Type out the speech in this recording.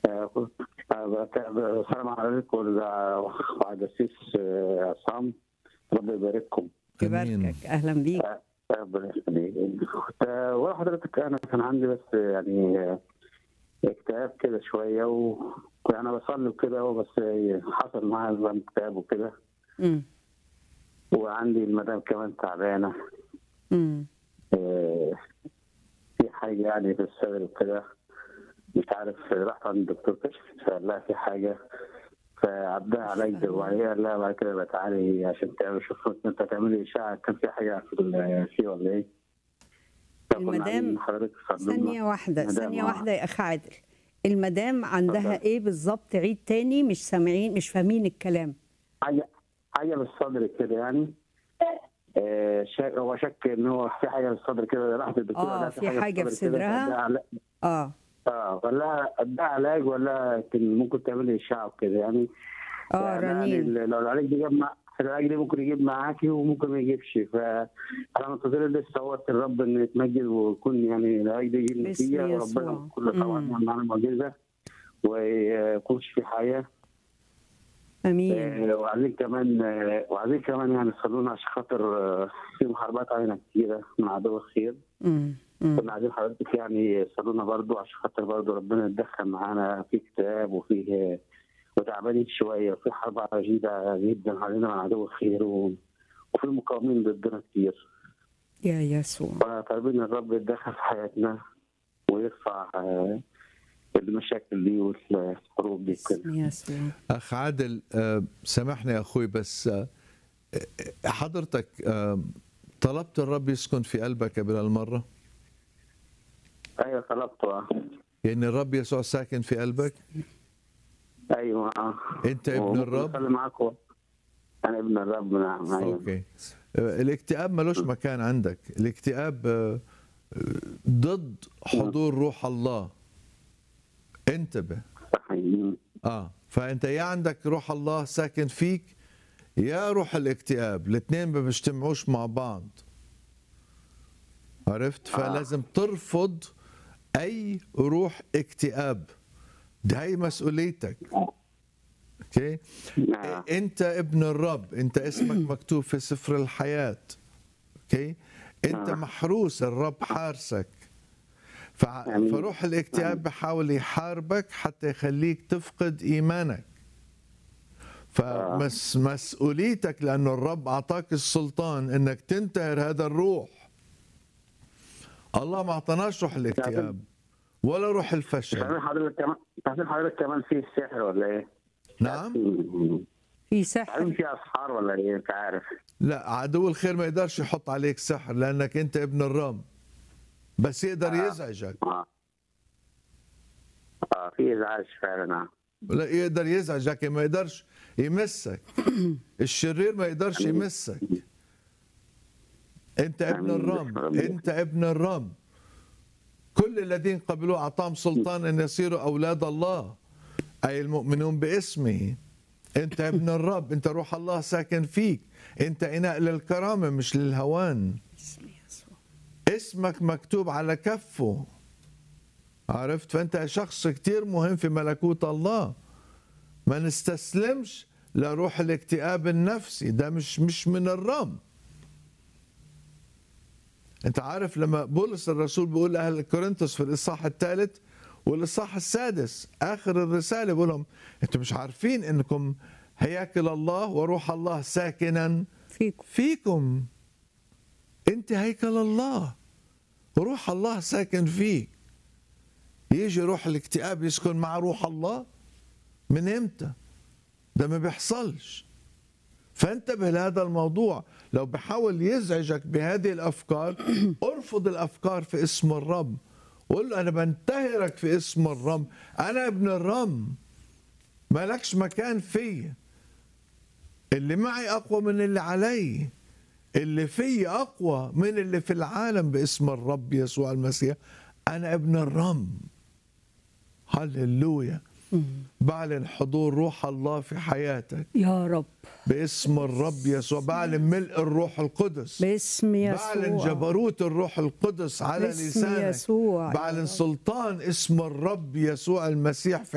السلام عليكم وعلى السيس عصام ربنا يبارككم يباركك اهلا بيك ربنا يخليك آه، والله حضرتك انا كان عندي بس يعني آه، اكتئاب كده شويه وانا بصلي وكده بس حصل معايا نظام اكتئاب وكده امم وعندي المدام كمان تعبانه امم آه، في حاجه يعني في الصدر وكده مش عارف رحت عند الدكتور كشف فقال لها في حاجه فعدها علي دواعية قال لها بعد كده بقى تعالي عشان تعمل شوف انت تعملي اشعه كان في حاجه في ال- فيه ولا ايه؟ فكنا المدام- عايزين حضرتك تصدمنا. ثانية واحدة مدام، ثانية آه. واحدة يا أخ عادل المدام عندها اتفضل. إيه بالظبط عيد تاني مش سامعين مش فاهمين الكلام حاجه حاجه بالصدر كده يعني آه، شا- هو شك ان هو في حاجه في الصدر كده راحت الدكتور آه، قال لها في حاجة في الصدر كده، صدرها؟ فاداها علا- آه اه قال لها اداها علاج ولا كان ممكن تعملي اشعه وكده يعني آه يعني رنين لو العلاج ده جاب مع العلاج ده ممكن يجيب معاكي وممكن ما يجيبش فانا منتظر لسه هو الرب ان يتمجد ويكون يعني العلاج ده يجيب باسم نتيجه يسوع. وربنا كل طبعا مم. يعمل معانا معجزه ويكونش في حياه أمين آه، وعايزين كمان آه، وعايزين كمان يعني تصلونا عشان خاطر آه، في محاربات علينا كتيره من عدو الخير امم أمم. كنا عايزين حضرتك يعني تصلونا برضو عشان خاطر برضو ربنا يتدخل معانا في اكتئاب وفيه وتعبانين شويه وفي حرب عجيبه جدا علينا من عدو الخير و... وفي مقاومين ضدنا كتير يا يسوع فطالبين الرب يتدخل في حياتنا ويرفع آه، المشاكل دي والحروب دي كده باسم يسوع اخ عادل آه، سامحني يا اخوي بس آه، آه، حضرتك آه، طلبت الرب يسكن في قلبك قبل المره ايوه طلبته آه. يعني الرب يسوع ساكن في قلبك ايوه اه انت ابن الرب بصلي معاكم انا ابن الرب نعم ايوه اوكي آه، الاكتئاب ملوش مكان عندك الاكتئاب آه، آه، ضد حضور روح الله انتبه صحيح اه فانت يا عندك روح الله ساكن فيك يا روح الاكتئاب الاثنين ما بيجتمعوش مع بعض عرفت فلازم ترفض اي روح اكتئاب ده هي مسؤوليتك اوكي نعم انت ابن الرب انت اسمك مكتوب في سفر الحياة اوكي انت نعم. محروس الرب حارسك فع- آمين. فروح الاكتئاب بحاول يحاربك حتى يخليك تفقد ايمانك فمس مسؤوليتك لانه الرب اعطاك السلطان انك تنتهر هذا الروح الله ما اعطاناش روح الاكتئاب ولا روح الفشل عايزين حضرتك كمان عايزين حضرتك كمان في السحر ولا ايه؟ نعم في عايزين سحر في اسحار ولا ايه انت عارف؟ لا عدو الخير ما يقدرش يحط عليك سحر لانك انت ابن الرب بس يقدر آه. يزعجك اه اه في ازعاج فعلا آه. لا يقدر يزعجك ما يقدرش يمسك الشرير ما يقدرش يمسك انت ابن آمين. الرب آمين. انت ابن الرب كل الذين قبلوه اعطاهم سلطان ان يصيروا اولاد الله اي المؤمنون باسمه انت ابن الرب انت روح الله ساكن فيك انت اناء للكرامه مش للهوان باسم يسوع اسمك مكتوب على كفه عرفت فانت شخص كتير مهم في ملكوت الله ما نستسلمش لروح الاكتئاب النفسي ده مش مش من الرب انت عارف لما بولس الرسول بيقول لاهل كورنثوس في الاصحاح الثالث والاصحاح السادس اخر الرساله بيقول لهم انتم مش عارفين انكم هياكل الله وروح الله ساكنا فيكم فيكم انت هيكل الله روح الله ساكن فيك يجي روح الاكتئاب يسكن مع روح الله من امتى ده ما بيحصلش فانتبه لهذا الموضوع لو بحاول يزعجك بهذه الافكار ارفض الافكار في اسم الرب وقول له انا بنتهرك في اسم الرب انا ابن الرب مالكش مكان فيا اللي معي اقوى من اللي علي اللي في اقوى من اللي في العالم باسم الرب يسوع المسيح انا ابن الرب هللويا بعلن حضور روح الله في حياتك يا رب باسم الرب يسوع بعلن ملء الروح القدس باسم بعلن يسوع جبروت الروح القدس على باسم لسانك يسوع يا بعلن رب. سلطان اسم الرب يسوع المسيح في